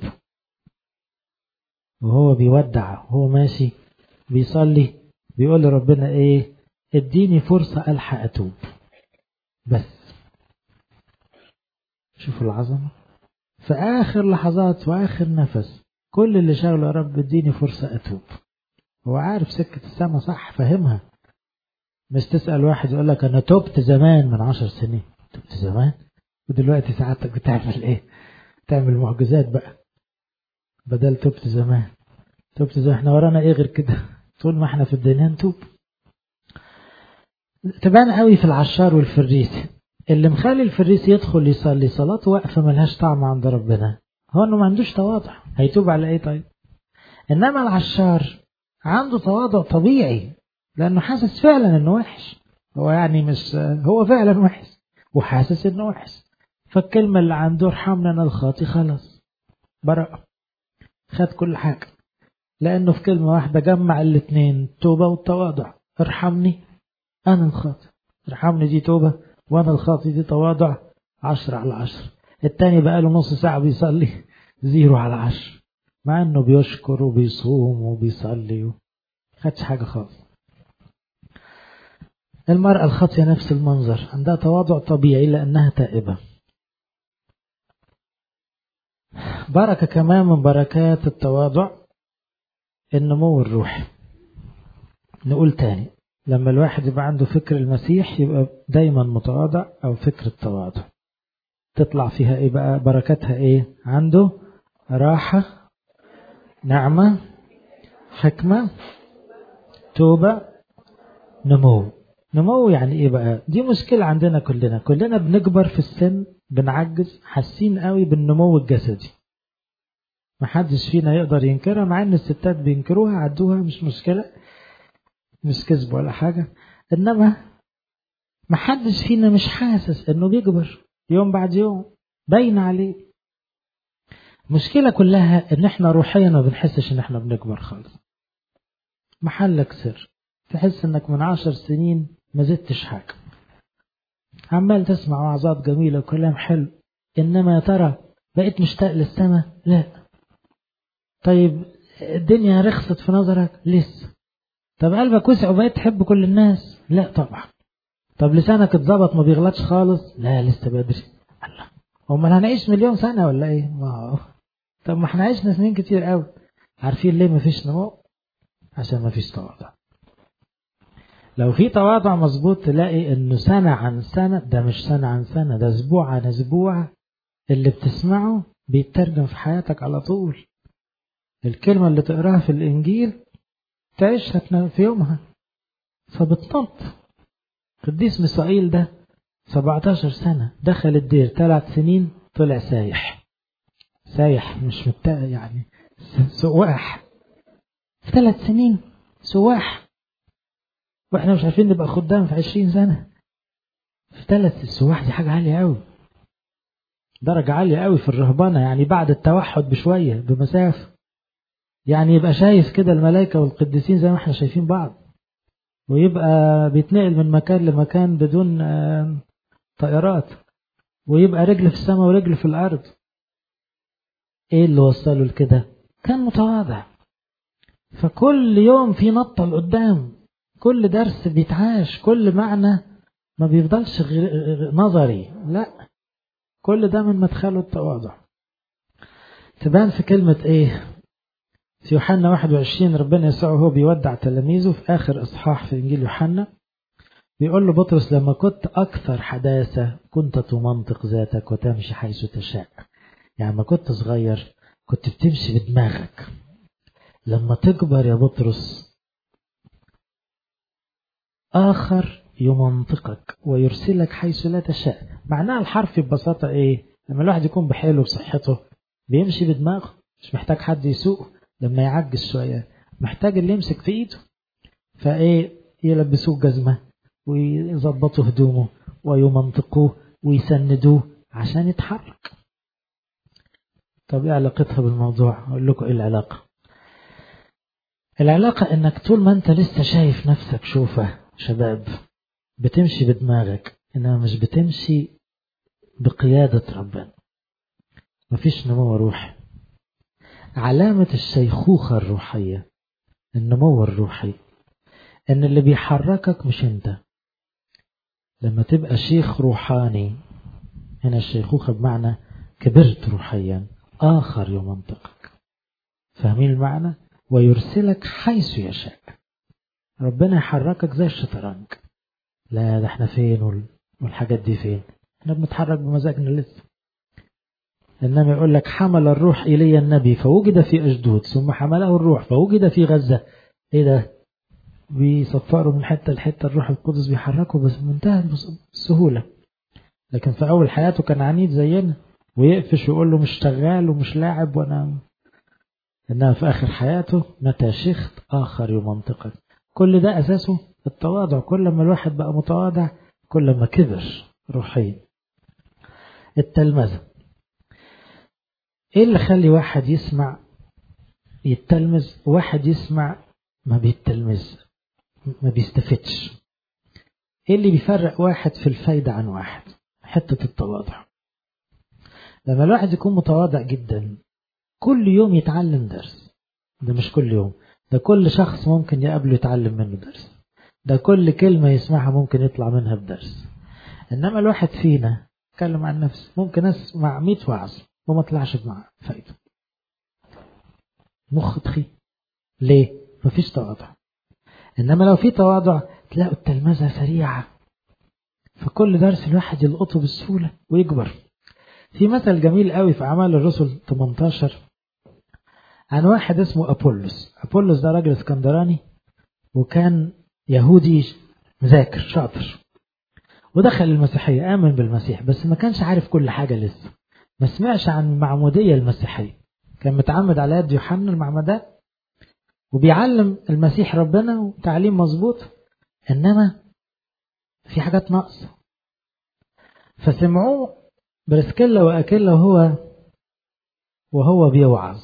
وهو بيودع وهو ماشي بيصلي بيقول لربنا ايه اديني فرصة الحق اتوب بس شوفوا العظمة في اخر لحظات واخر نفس كل اللي شغله يا رب اديني فرصة اتوب هو عارف سكة السما صح فاهمها مش تسأل واحد يقول لك أنا تبت زمان من عشر سنين تبت زمان ودلوقتي سعادتك بتعمل إيه تعمل معجزات بقى بدل تبت زمان تبت زمان احنا ورانا إيه غير كده طول ما احنا في الدنيا نتوب تبان قوي في العشار والفريسي اللي مخلي الفريسي يدخل يصلي صلاة واقفة ملهاش طعم عند ربنا هو انه ما عندوش تواضع هيتوب على ايه طيب انما العشار عنده تواضع طبيعي لانه حاسس فعلا انه وحش هو يعني مش هو فعلا وحش وحاسس انه وحش فالكلمة اللي عنده ارحمنا انا الخاطي خلاص برأ خد كل حاجة لانه في كلمة واحدة جمع الاتنين التوبة والتواضع ارحمني انا الخاطي ارحمني دي توبة وانا الخاطي دي تواضع عشرة على عشرة التاني بقاله نص ساعة بيصلي زيرو على عشر مع انه بيشكر وبيصوم وبيصلي خدش حاجة خالص المرأة الخاطية نفس المنظر عندها تواضع طبيعي لأنها تائبة بركة كمان من بركات التواضع النمو الروحي نقول تاني لما الواحد يبقى عنده فكر المسيح يبقى دايما متواضع أو فكر التواضع تطلع فيها ايه بقى بركاتها ايه عنده راحة نعمة حكمة توبة نمو نمو يعني ايه بقى دي مشكلة عندنا كلنا كلنا بنكبر في السن بنعجز حاسين قوي بالنمو الجسدي محدش فينا يقدر ينكرها مع ان الستات بينكروها عدوها مش مشكلة مش كذب ولا حاجة انما محدش فينا مش حاسس انه بيكبر يوم بعد يوم باين عليه المشكلة كلها ان احنا روحيا ما بنحسش ان احنا بنكبر خالص محلك سر تحس انك من عشر سنين ما زدتش حاجة عمال تسمع وعظات جميلة وكلام حلو انما يا ترى بقيت مشتاق للسماء لا طيب الدنيا رخصت في نظرك لسه طب قلبك وسع وبقيت تحب كل الناس لا طبعا طب لسانك اتظبط ما بيغلطش خالص لا لسه بدري الله امال هنعيش مليون سنه ولا ايه ما هو طب ما احنا عشنا سنين كتير قوي عارفين ليه ما فيش نمو عشان ما فيش تواضع لو في تواضع مظبوط تلاقي انه سنة عن سنة ده مش سنة عن سنة ده اسبوع عن اسبوع اللي بتسمعه بيترجم في حياتك على طول الكلمة اللي تقراها في الانجيل تعيشها في يومها فبتنط قديس ميسائيل ده 17 سنة دخل الدير ثلاث سنين طلع سايح سايح مش متى يعني سواح في ثلاث سنين سواح واحنا مش عارفين نبقى خدام في عشرين سنة في ثلاث السواح دي حاجة عالية قوي درجة عالية قوي في الرهبنة يعني بعد التوحد بشوية بمسافة يعني يبقى شايف كده الملائكة والقديسين زي ما احنا شايفين بعض ويبقى بيتنقل من مكان لمكان بدون طائرات ويبقى رجل في السماء ورجل في الأرض ايه اللي وصله لكده كان متواضع فكل يوم في نطة لقدام كل درس بيتعاش كل معنى ما بيفضلش غير نظري لا كل ده من مدخله التواضع تبان في كلمة ايه في يوحنا 21 ربنا يسوع وهو بيودع تلاميذه في آخر إصحاح في إنجيل يوحنا بيقول له بطرس لما كنت أكثر حداثة كنت تمنطق ذاتك وتمشي حيث تشاء يعني ما كنت صغير كنت بتمشي بدماغك لما تكبر يا بطرس آخر يمنطقك ويرسلك حيث لا تشاء معناها الحرف ببساطة إيه لما الواحد يكون بحاله بصحته بيمشي بدماغه مش محتاج حد يسوقه لما يعجز شوية محتاج اللي يمسك في إيده فإيه يلبسوه جزمة ويظبطوا هدومه ويمنطقوه ويسندوه عشان يتحرك طب ايه علاقتها بالموضوع اقول لكم ايه العلاقة العلاقة انك طول ما انت لسه شايف نفسك شوفة شباب بتمشي بدماغك انما مش بتمشي بقيادة ربنا مفيش نمو روحي علامة الشيخوخة الروحية النمو الروحي ان اللي بيحركك مش انت لما تبقى شيخ روحاني هنا الشيخوخة بمعنى كبرت روحيا آخر يمنطقك فاهمين المعنى ويرسلك حيث يشاء ربنا يحركك زي الشطرنج لا ده احنا فين والحاجات دي فين احنا بنتحرك بمزاجنا لسه انما يقول لك حمل الروح الي النبي فوجد في اشدود ثم حمله الروح فوجد في غزه ايه ده بيصفروا من حته لحته الروح القدس بيحركه بس بمنتهى السهوله لكن في اول حياته كان عنيد زينا ويقفش ويقول له مش شغال ومش لاعب وانا انما في اخر حياته متى شخت اخر يمنطقك كل ده اساسه التواضع كل ما الواحد بقى متواضع كل ما كبر روحيا التلمذة ايه اللي خلي واحد يسمع يتلمذ واحد يسمع ما بيتلمذ ما بيستفدش ايه اللي بيفرق واحد في الفايدة عن واحد حتة التواضع لما الواحد يكون متواضع جدا كل يوم يتعلم درس ده مش كل يوم ده كل شخص ممكن يقابله يتعلم منه درس ده كل كلمة يسمعها ممكن يطلع منها بدرس إنما الواحد فينا اتكلم عن نفسه ممكن أسمع 100 وعظ وما طلعش بمع فايدة مخ تخي ليه؟ مفيش تواضع إنما لو في تواضع تلاقوا التلمذة سريعة فكل درس الواحد يلقطه بسهولة ويكبر في مثل جميل قوي في أعمال الرسل 18 عن واحد اسمه أبولس أبولس ده راجل اسكندراني وكان يهودي مذاكر شاطر ودخل المسيحية آمن بالمسيح بس ما كانش عارف كل حاجة لسه ما سمعش عن المعمودية المسيحية كان متعمد على يد يوحنا المعمدات وبيعلم المسيح ربنا وتعليم مظبوط إنما في حاجات ناقصة فسمعوه برسكيلا وأكيلا وهو وهو بيوعظ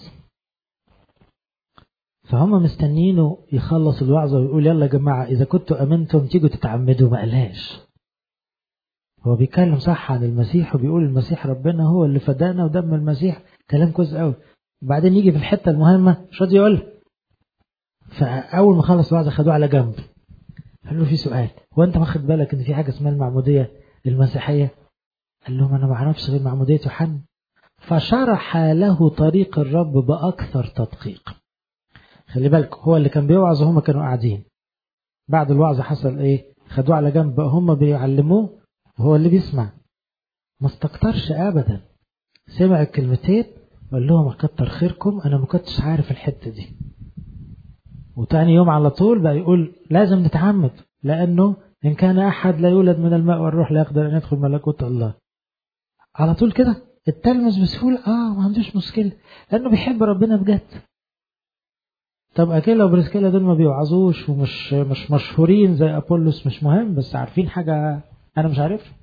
فهم مستنيينه يخلص الوعظة ويقول يلا يا جماعة إذا كنتوا أمنتم تيجوا تتعمدوا ما قالهاش هو بيتكلم صح عن المسيح وبيقول المسيح ربنا هو اللي فدانا ودم المسيح كلام كويس قوي وبعدين يجي في الحتة المهمة مش راضي يقول فأول ما خلص الوعظة خدوه على جنب قال له في سؤال هو أنت واخد بالك إن في حاجة اسمها المعمودية المسيحية قال لهم أنا ما أعرفش غير معمودية يوحنا فشرح له طريق الرب بأكثر تدقيق خلي بالك هو اللي كان بيوعظ وهم كانوا قاعدين بعد الوعظ حصل ايه خدوه على جنب هم بيعلموه وهو اللي بيسمع ما استكترش ابدا سمع الكلمتين وقال لهم كتر خيركم انا ما كنتش عارف الحته دي وتاني يوم على طول بقى يقول لازم نتعمد لانه ان كان احد لا يولد من الماء والروح لا يقدر ان يدخل ملكوت الله على طول كده التلمس بسهوله اه ما عندوش مشكله لانه بيحب ربنا بجد طب اكيلا وبريسكيلا دول ما بيوعظوش ومش مش مشهورين زي ابولس مش مهم بس عارفين حاجه انا مش عارفها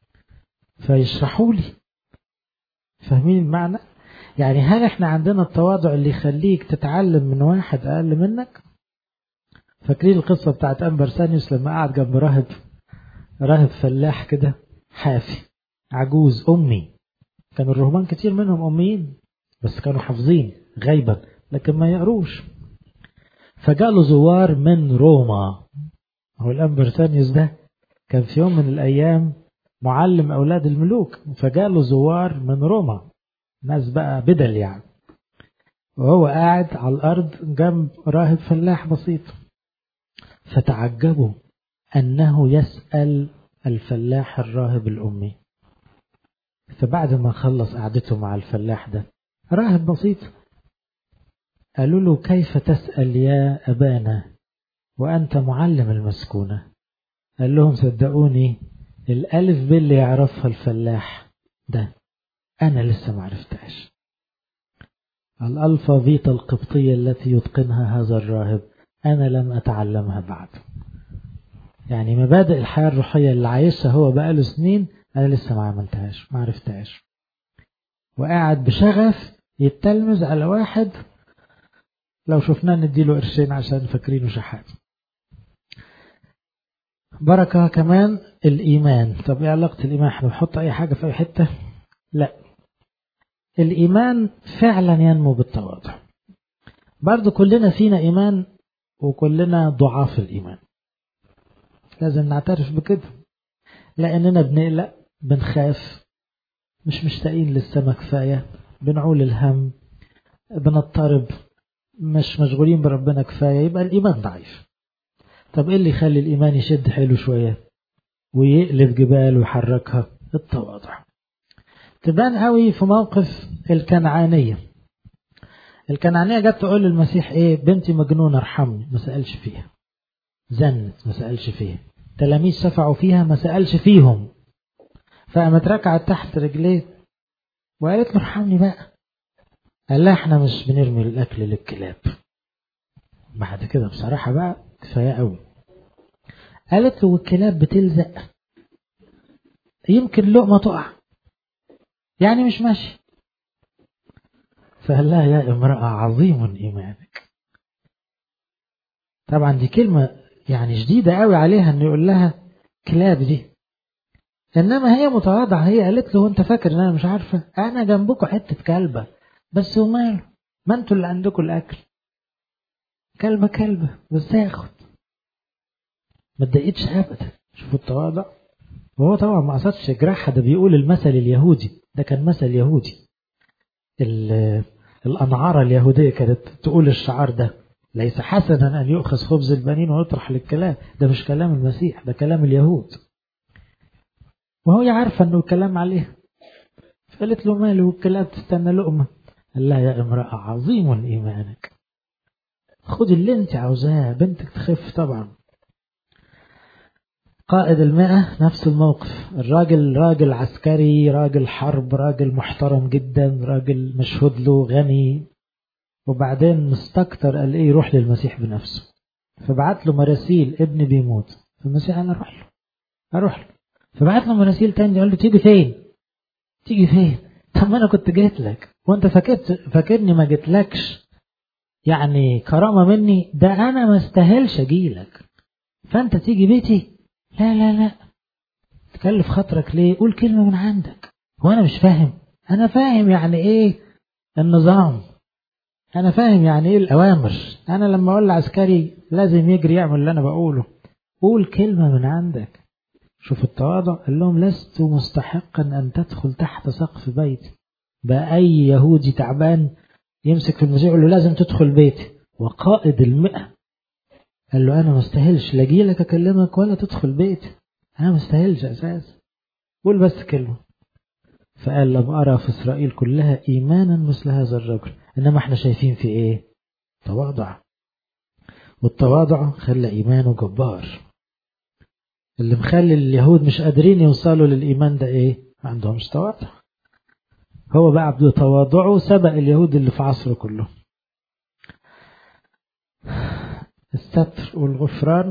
فيشرحوا لي فاهمين المعنى يعني هل احنا عندنا التواضع اللي يخليك تتعلم من واحد اقل منك فاكرين القصة بتاعت أنبر سانيوس لما قعد جنب راهب راهب فلاح كده حافي عجوز أمي كان الرهبان كتير منهم أميين بس كانوا حافظين غيبا لكن ما يقروش فجاله زوار من روما هو الأنبر سانيوس ده كان في يوم من الأيام معلم أولاد الملوك فجاله زوار من روما ناس بقى بدل يعني وهو قاعد على الأرض جنب راهب فلاح بسيط فتعجبوا أنه يسأل الفلاح الراهب الأمي فبعد ما خلص قعدته مع الفلاح ده راهب بسيط قالوا له كيف تسأل يا أبانا وأنت معلم المسكونة قال لهم صدقوني الألف ب اللي يعرفها الفلاح ده أنا لسه ما عرفتهاش الألفا فيتا القبطية التي يتقنها هذا الراهب أنا لم أتعلمها بعد يعني مبادئ الحياة الروحية اللي عايشها هو بقاله سنين أنا لسه ما عملتهاش ما عرفتهاش وقاعد بشغف يتلمذ على واحد لو شفناه نديله قرشين عشان فاكرينه شحات بركة كمان الإيمان طب إيه علاقة الإيمان احنا بنحط أي حاجة في أي حتة لا الإيمان فعلا ينمو بالتواضع برضو كلنا فينا إيمان وكلنا ضعاف الإيمان لازم نعترف بكده لأننا بنقلق بنخاف مش مشتاقين للسما كفاية بنعول الهم بنضطرب مش مشغولين بربنا كفاية يبقى الإيمان ضعيف طب إيه اللي يخلي الإيمان يشد حيله شوية ويقلب جبال ويحركها التواضع تبان قوي في موقف الكنعانية الكنعانية جت تقول للمسيح ايه بنتي مجنونة ارحمني ما سألش فيها زنت ما سألش فيها تلاميذ شفعوا فيها ما سألش فيهم فقامت ركعت تحت رجليه وقالت له ارحمني بقى قال لها احنا مش بنرمي الاكل للكلاب بعد كده بصراحة بقى كفاية قوي قالت له والكلاب بتلزق يمكن لقمة تقع يعني مش ماشي فقال لها يا امرأة عظيم إيمانك طبعا دي كلمة يعني شديدة قوي عليها انه يقول لها كلاب دي انما هي متواضعة هي قالت له انت فاكر ان انا مش عارفة انا جنبكم حتة كلبة بس وماله ما انتوا اللي عندكم الاكل كلبة كلبة بس ياخد ما اتضايقتش ابدا شوفوا التواضع وهو طبعا ما قصدش جراحة ده بيقول المثل اليهودي ده كان مثل يهودي الأنعارة اليهودية كانت تقول الشعار ده ليس حسنا أن يؤخذ خبز البنين ويطرح للكلام ده مش كلام المسيح ده كلام اليهود وهو عارفة أنه الكلام عليه فقالت له ماله الكلاب تستنى لقمة قال لها يا امرأة عظيم إيمانك خد اللي انت عاوزاه بنتك تخف طبعا قائد المئة نفس الموقف الراجل راجل عسكري راجل حرب راجل محترم جدا راجل مشهود له غني وبعدين مستكتر قال ايه يروح للمسيح بنفسه فبعت له مراسيل ابني بيموت فالمسيح قال اروح له اروح له فبعت له مراسيل تاني قال له تيجي فين تيجي فين طب ما انا كنت جيت لك وانت فاكرت فاكرني ما جيتلكش يعني كرامه مني ده انا ما استاهلش اجيلك فانت تيجي بيتي لا لا لا تكلف خاطرك ليه قول كلمة من عندك هو أنا مش فاهم أنا فاهم يعني إيه النظام أنا فاهم يعني إيه الأوامر أنا لما أقول لعسكري لازم يجري يعمل اللي أنا بقوله قول كلمة من عندك شوف التواضع قال لهم لست مستحقا أن تدخل تحت سقف بيتي بقى أي يهودي تعبان يمسك في المذيع يقول له لازم تدخل بيتي وقائد المئة قال له أنا مستاهلش لا أجيلك أكلمك ولا تدخل بيتي أنا مستاهلش أساس قول بس كلمة فقال لم أرى في إسرائيل كلها إيمانا مثل هذا الرجل إنما احنا شايفين في إيه تواضع والتواضع خلى إيمانه جبار اللي مخلي اليهود مش قادرين يوصلوا للإيمان ده إيه ما عندهمش تواضع هو بقى بتواضعه سبق اليهود اللي في عصره كله الستر والغفران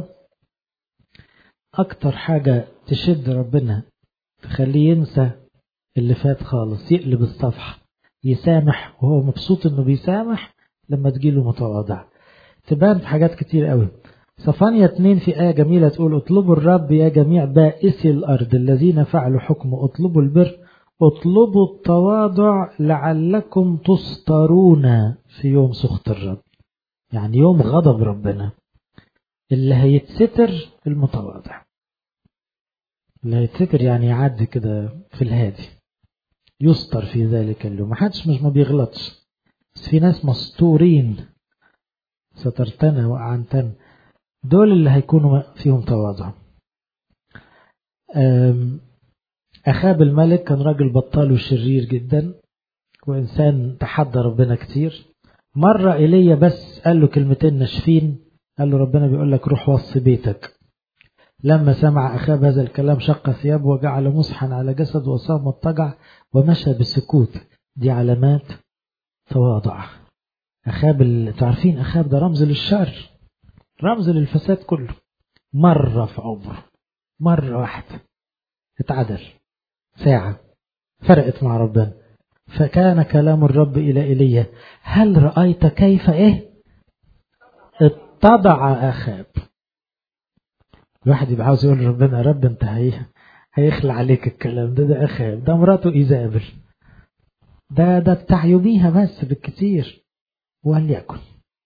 أكتر حاجة تشد ربنا تخليه ينسى اللي فات خالص يقلب الصفحة يسامح وهو مبسوط انه بيسامح لما تجيله متواضع تبان في حاجات كتير قوي صفانيا اتنين في آية جميلة تقول اطلبوا الرب يا جميع بائسي الأرض الذين فعلوا حكمه اطلبوا البر اطلبوا التواضع لعلكم تسترون في يوم سخط الرب يعني يوم غضب ربنا اللي هيتستر المتواضع اللي هيتستر يعني يعدي كده في الهادي يستر في ذلك اليوم محدش مش ما بيغلطش بس في ناس مستورين سترتنا وأعنتنا دول اللي هيكونوا فيهم تواضع أخاب الملك كان راجل بطال وشرير جدا وإنسان تحدى ربنا كتير مرة إيليا بس قال له كلمتين ناشفين قال له ربنا بيقول لك روح وصي بيتك لما سمع أخاب هذا الكلام شق ثيابه وجعل مسحا على جسد وصام واضطجع ومشى بسكوت دي علامات تواضع أخاب تعرفين أخاب ده رمز للشر رمز للفساد كله مرة في عمره مرة واحدة اتعدل ساعة فرقت مع ربنا فكان كلام الرب إلى إيليا هل رأيت كيف إيه اتضع أخاب الواحد يبقى عاوز يقول لربنا يا رب انت هي هيخلع عليك الكلام ده ده أخاب ده مراته إيزابل ده ده بتاع يوميها بس بالكتير وليكن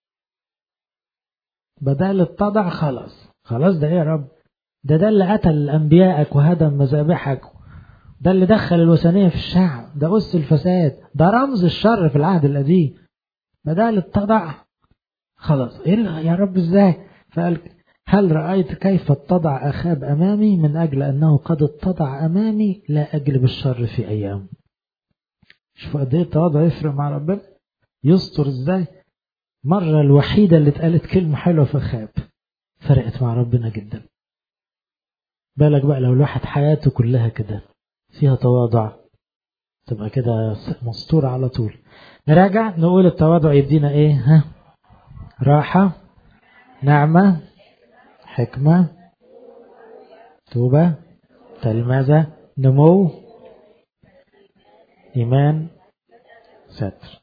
بدل اتضع خلاص خلاص ده ايه يا رب ده ده اللي قتل أنبيائك وهدم مذابحك ده اللي دخل الوثنية في الشعب ده أس الفساد ده رمز الشر في العهد القديم بدل اتضع خلاص ايه يا رب ازاي فقال هل رأيت كيف اتضع أخاب أمامي من أجل أنه قد اتضع أمامي لا أجلب الشر في أيام شوفوا قد ايه التواضع يفرق مع ربنا يستر ازاي مرة الوحيدة اللي اتقالت كلمة حلوة في أخاب فرقت مع ربنا جدا بالك بقى لو الواحد حياته كلها كده فيها تواضع تبقى كده مستورة على طول نراجع نقول التواضع يدينا ايه ها راحة نعمة حكمة توبة تلمذة نمو إيمان ستر